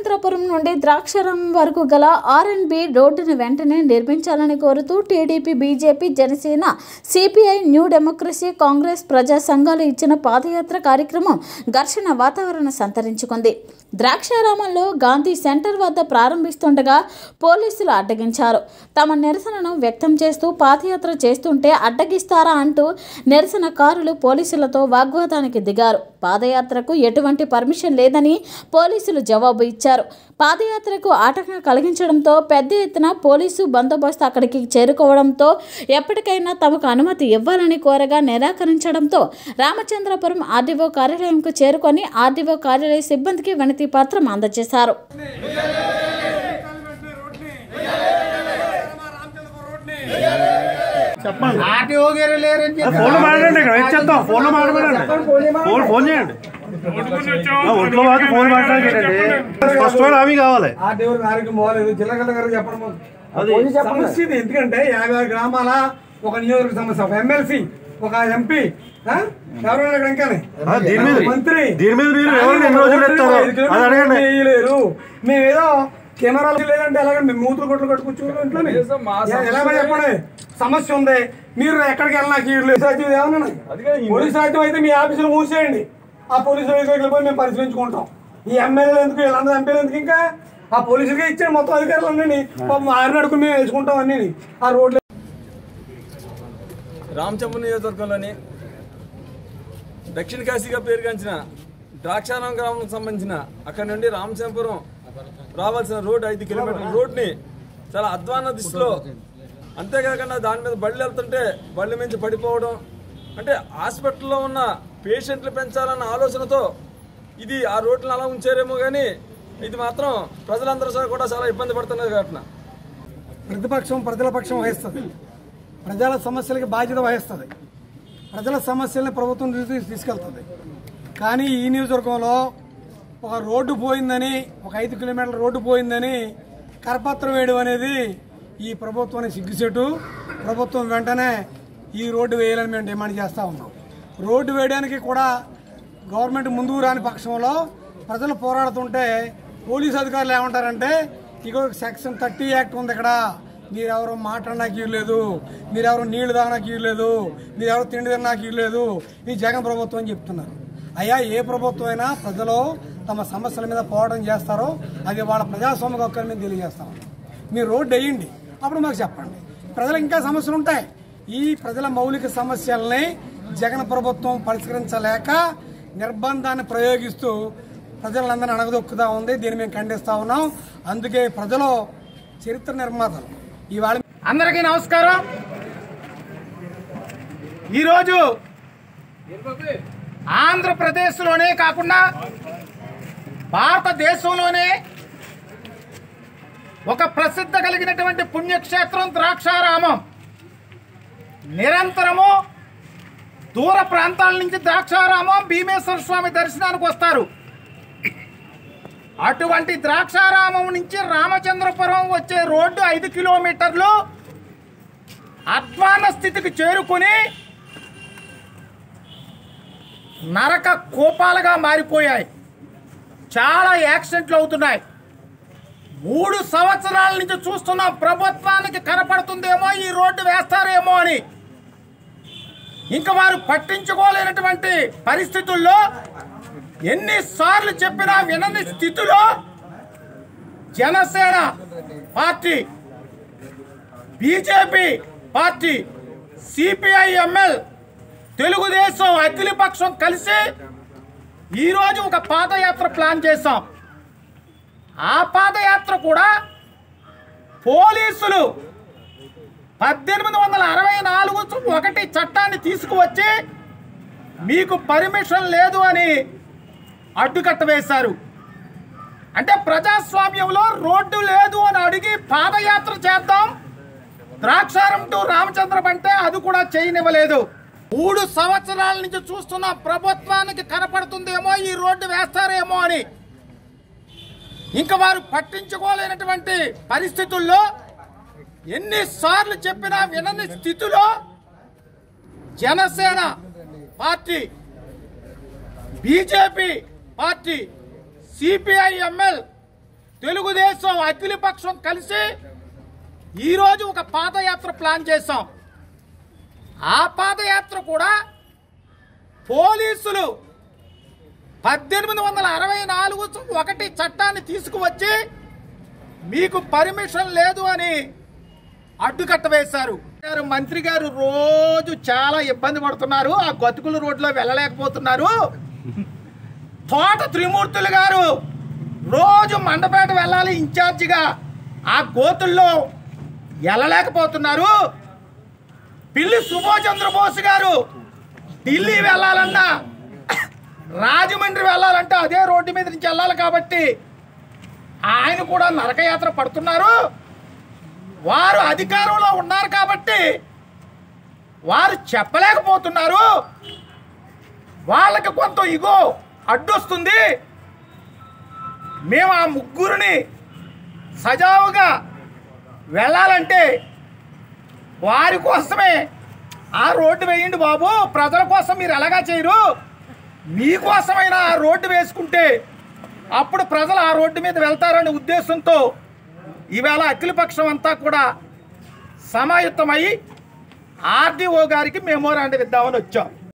రామచంద్రపురం నుండి ద్రాక్షారం వరకు గల ఆర్ అండ్ బి రోడ్డును వెంటనే నిర్మించాలని కోరుతూ TDP BJP Janasena CPI new democracy Congress ప్రజా సంఘాలు ఇచ్చిన పాదయాత్ర కార్యక్రమం ఘర్షణ వాతావరణం సంతరించుకుంది ద్రాక్షారామంలో గాంధీ సెంటర్ వద్ద ప్రారంభిస్తుండగా పోలీసులు అడ్డగించారు తమ నిరసనను వ్యక్తం చేస్తూ పాదయాత్ర చేస్తుంటే అడ్డగిస్తారా అంటూ నిరసనకారులు పోలీసులతో వాగ్వాదానికి దిగారు పాదయాత్రకు ఎటువంటి పర్మిషన్ లేదని పోలీసులు జవాబు ఇచ్చారు పాదయాత్రకు ఆటంకం కలిగించడంతో పెద్ద ఎత్తున పోలీసు బందోబస్తు అక్కడికి చేరుకోవడంతో ఎప్పటికైనా తమకు అనుమతి ఇవ్వాలని కోరగా నిరాకరించడంతో రామచంద్రపురం ఆర్డీఓ కార్యాలయంకు చేరుకొని ఆర్డీఓ కార్యాలయ సిబ్బందికి వినతి పత్రం అందజేశారు చెప్పండి ఆర్టీఓ గారు లేరని చెప్పి ఫోన్లో మాట్లాడండి ఇక్కడ వెయిట్ చేద్దాం ఫోన్లో మాట్లాడండి ఫోన్ ఫోన్ చేయండి ఆ, ఒంట్లో వాకి ఫోన్ మాట్లాడండి స్పష్టమైన హామీ కావాలి ఆ దేవుడు గారికి పోలేదు జిల్లా కలెక్టర్ గారికి చెప్పడం అది సమస్య ఇది ఎందుకంటే యాభై ఆరు గ్రామాల ఒక నియోజకవర్గ సమస్య ఒక ఎమ్మెల్సీ ఒక ఎంపీ ఎవరైనా ఇక్కడ ఇంకా ఆ, దీని మీద మంత్రి దీని మీద మీరు ఎవరిని ఎన్ని రోజులు ఎత్తారో అది అడగండి వేయలేరు మేము ఏదో కెమెరాలు లేదంటే ఎలాగండి మేము మూతులు కొట్లు కట్టుకోవచ్చు ఇంట్లోనే ఎలాగో చెప్పండి సమస్య ఉంది మీరు ఎక్కడికి వెళ్ళినా పోలీస్ రాజ్యం ఏమన్నా పోలీస్ రాజ్యం అయితే మీ ఆఫీసులు మూసేయండి ఆ పోలీసు దగ్గరికి పోయి మేము పరిశీలించుకుంటాం ఈ ఎమ్మెల్యేలు ఎందుకు వీళ్ళందరూ ఎంపీలు ఎందుకు ఇంకా ఆ పోలీసులకే ఇచ్చాడు మొత్తం అధికారులు అన్నీ పాపం ఆరిని అడుగుని మేము వేసుకుంటాం అన్నీ ఆ రోడ్లు రామచంద్ర నియోజకవర్గంలోని దక్షిణ కాశీగా పేరుగాంచిన ద్రాక్షారాం గ్రామానికి సంబంధించిన అక్కడ నుండి రామచంద్రపురం రావాల్సిన రోడ్ ఐదు కిలోమీటర్ల రోడ్ని చాలా అధ్వాన దిశలో అంతేకాకుండా దాని మీద బళ్ళు వెళ్తుంటే బళ్ళ మించి పడిపోవడం అంటే హాస్పిటల్లో ఉన్న పేషెంట్లు పెంచాలన్న ఆలోచనతో ఇది ఆ రోడ్లను అలా ఉంచారేమో కానీ ఇది మాత్రం ప్రజలందరూ కూడా చాలా ఇబ్బంది పడుతున్నారు ఘటన ప్రతిపక్షం ప్రజల పక్షం వహిస్తుంది ప్రజల సమస్యలకి బాధ్యత వహిస్తుంది ప్రజల సమస్యల్ని ప్రభుత్వం దృష్టికి తీసుకెళ్తుంది కానీ ఈ నియోజకవర్గంలో ఒక రోడ్డు పోయిందని ఒక ఐదు కిలోమీటర్ల రోడ్డు పోయిందని కరపత్రం వేయడం అనేది ఈ ప్రభుత్వానికి సిగ్గుసేటు ప్రభుత్వం వెంటనే ఈ రోడ్డు వేయాలని మేము డిమాండ్ చేస్తూ ఉన్నాం రోడ్డు వేయడానికి కూడా గవర్నమెంట్ ముందుకు రాని పక్షంలో ప్రజలు పోరాడుతుంటే పోలీసు అధికారులు ఏమంటారంటే ఇక సెక్షన్ థర్టీ యాక్ట్ ఉంది ఇక్కడ మీరెవరు మాట్లాడడానికి లేదు మీరెవరు నీళ్లు తాగడానికి లేదు మీరెవరు తిండి తినడానికి లేదు ఈ జగన్ ప్రభుత్వం అని చెప్తున్నారు అయ్యా ఏ ప్రభుత్వం అయినా ప్రజలు తమ సమస్యల మీద పోరాటం చేస్తారో అది వాళ్ళ ప్రజాస్వామిక హక్కుల మీద తెలియజేస్తాం మీరు రోడ్డు వేయండి అప్పుడు మాకు చెప్పండి ప్రజలకు ఇంకా సమస్యలు ఉంటాయి ఈ ప్రజల మౌలిక సమస్యల్ని జగన్ ప్రభుత్వం పరిష్కరించలేక నిర్బంధాన్ని ప్రయోగిస్తూ ప్రజలందరినీ అణగదొక్కుతా ఉంది దీన్ని మేము ఖండిస్తా ఉన్నాం అందుకే ప్రజలు చరిత్ర నిర్మాతలు ఇవాళ అందరికీ నమస్కారం ఈరోజు ఆంధ్రప్రదేశ్లోనే కాకుండా భారతదేశంలోనే ఒక ప్రసిద్ధ కలిగినటువంటి పుణ్యక్షేత్రం ద్రాక్షారామం నిరంతరము దూర ప్రాంతాల నుంచి ద్రాక్షారామం భీమేశ్వర స్వామి దర్శనానికి వస్తారు అటువంటి ద్రాక్షారామం నుంచి రామచంద్రపురం వచ్చే రోడ్డు ఐదు కిలోమీటర్లు అధ్వాన స్థితికి చేరుకుని నరక కోపాలుగా మారిపోయాయి చాలా యాక్సిడెంట్లు అవుతున్నాయి మూడు సంవత్సరాల నుంచి చూస్తున్న ప్రభుత్వానికి కనపడుతుందేమో ఈ రోడ్డు వేస్తారేమో అని ఇంకా వారు పట్టించుకోలేనటువంటి పరిస్థితుల్లో ఎన్నిసార్లు చెప్పినా వినని స్థితిలో Janasena party BJP party CPIML Telugudesam అఖిలపక్షం కలిసి ఈరోజు ఒక పాదయాత్ర ప్లాన్ చేశాం ఆ పాదయాత్ర కూడా పోలీసులు పద్దెనిమిది వందల అరవై నాలుగు ఒకటి చట్టాన్ని తీసుకువచ్చి మీకు పర్మిషన్ లేదు అని అడ్డుకట్ట వేశారు అంటే ప్రజాస్వామ్యంలో రోడ్డు లేదు అని అడిగి పాదయాత్ర చేద్దాం ద్రాక్షారం టు రామచంద్రం అంటే అది కూడా చేయనివ్వలేదు మూడు సంవత్సరాల నుంచి చూస్తున్న ప్రభుత్వానికి కనపడుతుందేమో ఈ రోడ్డు వేస్తారేమో అని ఇంకా వారు పట్టించుకోలేనటువంటి పరిస్థితుల్లో ఎన్నిసార్లు చెప్పినా వినని స్థితిలో Janasena party BJP party CPIML Telugudesam అఖిలపక్షం కలిసి ఈరోజు ఒక పాదయాత్ర ప్లాన్ చేశాం ఆ పాదయాత్ర కూడా పోలీసులు పద్దెనిమిది వందల అరవై నాలుగు ఒకటి చట్టాన్ని తీసుకువచ్చి మీకు పర్మిషన్ లేదు అని అడ్డుకట్ట వేశారు గారు మంత్రి గారు రోజు చాలా ఇబ్బంది పడుతున్నారు ఆ గతుకుల రోడ్లో వెళ్ళలేకపోతున్నారు తోట త్రిమూర్తులు గారు రోజు మండపేట వెళ్ళాలి ఇన్ఛార్జిగా ఆ గోతుల్లో వెళ్ళలేకపోతున్నారు పిల్లి సుభాష్ చంద్రబోస్ గారు ఢిల్లీ వెళ్ళాలన్నా రాజమండ్రి వెళ్ళాలంటే అదే రోడ్డు మీద నుంచి వెళ్ళాలి కాబట్టి ఆయన కూడా నరకయాత్ర పడుతున్నారు వారు అధికారంలో ఉన్నారు కాబట్టి వారు చెప్పలేకపోతున్నారు వాళ్ళకి కొంత ఇగో అడ్డొస్తుంది మేము ఆ ముగ్గురిని సజావుగా వెళ్ళాలంటే వారి కోసమే ఆ రోడ్డు వేయండి బాబు ప్రజల కోసం మీరు ఎలాగా చేయరు మీకోసమైనా ఆ రోడ్డు వేసుకుంటే అప్పుడు ప్రజలు ఆ రోడ్డు మీద వెళ్తారనే ఉద్దేశంతో ఈవేళ అఖిలపక్షం అంతా కూడా సమాయుత్తమై ఆర్డీఓ గారికి మెమోరాండం ఇద్దామని వచ్చాం